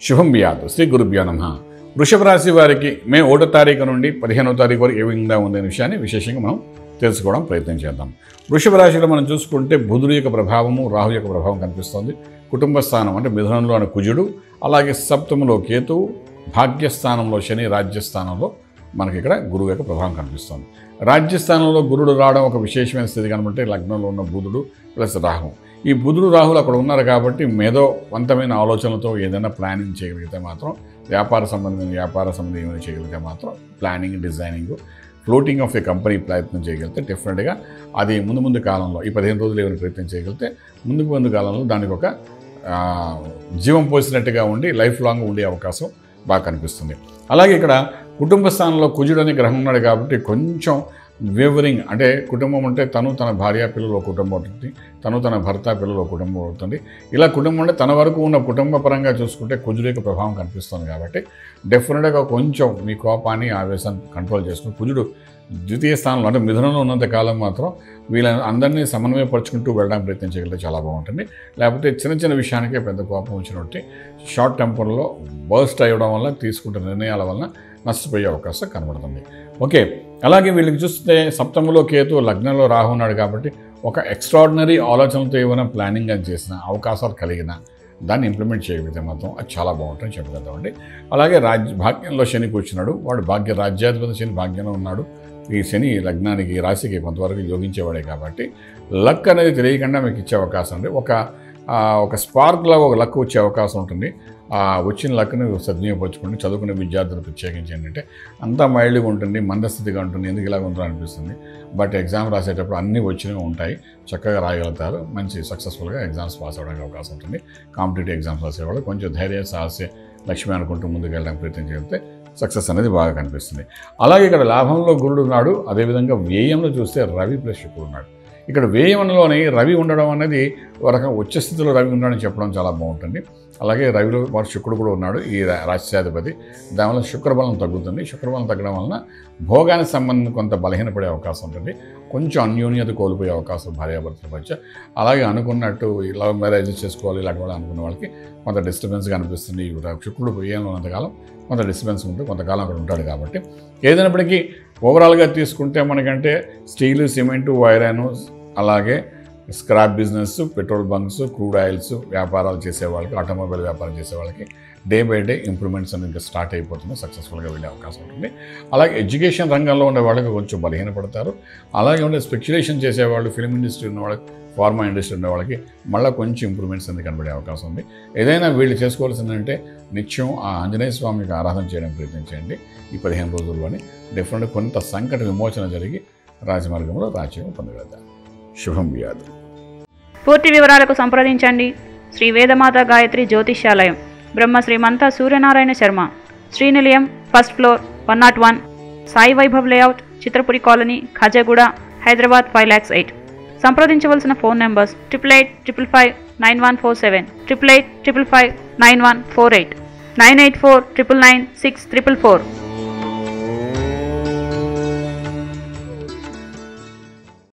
శుభం వ్యాధు శ్రీ గురుభ్యో నమ వృషభ రాశి వారికి మే ఒకటో తారీఖు నుండి పదిహేనో తారీఖు వరకు ఏ విధంగా ఉందనే విషయాన్ని విశేషంగా మనం తెలుసుకోవడం ప్రయత్నం చేద్దాం వృషభ రాశిలో మనం చూసుకుంటే బుధుడు యొక్క ప్రభావము రాహు యొక్క ప్రభావం కనిపిస్తుంది కుటుంబ స్థానం అంటే మిథునంలో అని కుజుడు అలాగే సప్తములో కేతువు భాగ్యస్థానంలో శని రాజ్యస్థానంలో మనకి ఇక్కడ గురువు యొక్క ప్రభావం కనిపిస్తుంది రాజ్యస్థానంలో గురుడు రావడం ఒక విశేషమైన స్థితి కనబట్టే లగ్నంలో ఉన్న బుధుడు ప్లస్ రాహు ఈ బుధుడు రాహులు అక్కడ ఉన్నారు కాబట్టి మేధోవంతమైన ఆలోచనలతో ఏదైనా ప్లానింగ్ చేయగలిగితే మాత్రం వ్యాపార సంబంధమైన వ్యాపార సంబంధం ఏమైనా చేయగలిగితే మాత్రం planning designing floating of a company ప్రయత్నం చేయగలిగితే డెఫినెట్గా అది ముందు ముందు కాలంలో ఈ పదిహేను రోజులు ఏమైనా ప్రయత్నం చేయగలిగితే ముందుకు ముందు కాలంలో దానికి ఒక ఆ, జీవం పోసినట్టుగా ఉండి లైఫ్ లాంగ్ ఉండే అవకాశం బాగా కనిపిస్తుంది అలాగే ఇక్కడ కుటుంబ స్థానంలో కుజుడు అనే గ్రహం ఉన్నాడు కాబట్టి కొంచెం వేవరింగ్ అంటే కుటుంబం అంటే తను తన భార్య పిల్లలు ఒక కుటుంబం అవుతుంది తను తన భర్త పిల్లలు ఒక కుటుంబం అవుతుంది ఇలా కుటుంబం అంటే తన వరకు ఉన్న కుటుంబ పరంగా చూసుకుంటే కుజుడు యొక్క ప్రభావం కనిపిస్తుంది కాబట్టి డెఫినెట్గా కొంచెం మీ కోపాన్ని ఆవేశాన్ని కంట్రోల్ చేసుకుని కుజుడు ద్వితీయ స్థానంలో అంటే మిథునంలో ఉన్నంత కాలం మాత్రం వీళ్ళని అందరినీ సమన్వయపరుచుకుంటూ వెళ్ళడానికి ప్రయత్నం చేయగలిగితే చాలా బాగుంటుంది లేకపోతే చిన్న చిన్న విషయానికే పెద్ద కోపం వచ్చినట్టు షార్ట్ టెంపర్లో బర్స్ట్ అయ్యడం వల్ల తీసుకుంటున్న నిర్ణయాల వలన నష్టపోయే అవకాశం కనబడుతుంది ఓకే అలాగే వీళ్ళకి చూస్తే సప్తములో కేతు లగ్నంలో రాహు ఉన్నాడు కాబట్టి ఒక ఎక్స్ట్రాడినరీ ఆలోచనలతో ఏమైనా ప్లానింగ్ అని చేసిన అవకాశాలు కలిగిన దాన్ని ఇంప్లిమెంట్ చేయగలిగితే మాత్రం అది చాలా బాగుంటుందని చెప్పగలుగుతామండి అలాగే రాజ్య భాగ్యంలో శని కూర్చున్నాడు వాడు భాగ్య రాజ్యాధిపతి శని భాగ్యంలో ఉన్నాడు ఈ శని లగ్నానికి ఈ రాశికి కొంతవరకు యోగించేవాడే కాబట్టి లక్ అనేది తెలియకుండా మీకు ఇచ్చే అవకాశం ఉంది ఒక ఆ, ఒక స్పార్క్ లాగా ఒక లక్ వచ్చే అవకాశం ఉంటుంది ఆ వచ్చిన లక్ని సద్వినియోగపరచుకోండి చదువుకునే విద్యార్థులు ప్రత్యేకించి ఏంటంటే అంతా మైల్డ్గా ఉంటుంది మందస్థితిగా ఉంటుంది ఎందుకు ఇలాగ ఉంటుందో అనిపిస్తుంది బట్ ఎగ్జామ్ రాసేటప్పుడు అన్నీ వచ్చినవి ఉంటాయి చక్కగా రాయగలుగుతారు మంచి సక్సెస్ఫుల్గా ఎగ్జామ్స్ పాస్ అవ్వడానికి అవకాశం ఉంటుంది కాంపిటేటివ్ ఎగ్జామ్స్ రాసేవాళ్ళు కొంచెం ధైర్య సాహస్య లక్ష్మి అనుకుంటూ ముందుకు వెళ్ళడానికి ప్రయత్నం చేస్తే సక్సెస్ అనేది బాగా కనిపిస్తుంది అలాగే ఇక్కడ లాభంలో గురుడు ఉన్నాడు అదేవిధంగా వ్యయంలో చూస్తే రవి ప్లస్ శుక్రుడు ఉన్నాడు ఇక్కడ వ్యయంలోని రవి ఉండడం అనేది ఒక రకం ఉచ్చ స్థితిలో రవి ఉన్నాడని చెప్పడం చాలా బాగుంటుంది అలాగే రవిలో వాడు శుక్రుడు కూడా ఉన్నాడు ఈ రా- రాష్ట్రాధిపతి దానివల్ల శుక్రబలం తగ్గుతుంది శుక్రబలం తగ్గడం వలన భోగానికి సంబంధించి కొంత బలహీనపడే అవకాశం ఉంటుంది కొంచెం అన్యోన్యత కోల్పోయే అవకాశం భార్యాభర్తల మధ్య అలాగే అనుకున్నట్టు ఈ లవ్ మ్యారేజ్ చేసుకోవాలి ఇలాంటి వాళ్ళు అనుకున్న వాళ్ళకి కొంత డిస్టర్బెన్స్గా అనిపిస్తుంది ఈ రా- శుక్రుడు వ్యయంలో ఉన్నంతకాలం కొంత డిస్టర్బెన్స్ ఉంటే కొంతకాలం అక్కడ ఉంటాడు కాబట్టి ఏదైనప్పటికీ ఓవరాల్గా తీసుకుంటే మనకంటే స్టీలు సిమెంటు వైరాను అలాగే scrap business petrol bunks crude oils వ్యాపారాలు చేసే వాళ్ళకి ఆటోమొబైల్ వ్యాపారం చేసే వాళ్ళకి డే బై డే ఇంప్రూవ్మెంట్స్ అనేది ఇంకా స్టార్ట్ అయిపోతుంది సక్సెస్ఫుల్గా వెళ్ళే అవకాశం ఉంటుంది అలాగే ఎడ్యుకేషన్ రంగంలో ఉండే వాళ్ళకి కొంచెం బలహీనపడతారు అలాగే ఉండే స్పెక్యులేషన్ చేసేవాళ్ళు ఫిల్మ్ ఇండస్ట్రీ ఉన్న వాళ్ళకి ఫార్మా ఇండస్ట్రీ ఉన్న వాళ్ళకి మళ్ళీ కొంచెం ఇంప్రూవ్మెంట్స్ అనేది కనబడే అవకాశం ఉంది ఏదైనా వీళ్ళు చేసుకోవాల్సిందంటే నిత్యం ఆ ఆంజనేయ స్వామికి ఆరాధన చేయడం ప్రయత్నించండి ఈ పదిహేను రోజుల్లోని డెఫినెట్గా కొంత సంకట విమోచన జరిగి రాజమార్గంలో రాజ్యం పొందగలుగుతారు శుభం వ్యాధి పూర్తి వివరాలకు సంప్రదించండి Shri Vedamata Gayatri Jyotishyalayam Brahma Srimantha Suryanarayana Sharma Srinilayam first floor one nought one Sai Vaibhav layout Chitrapuri colony Khajaguda Hyderabad five lakhs eight సంప్రదించవలసిన phone numbers triple eight triple five nine one four seven triple eight triple five nine one four eight nine eight four triple nine six triple four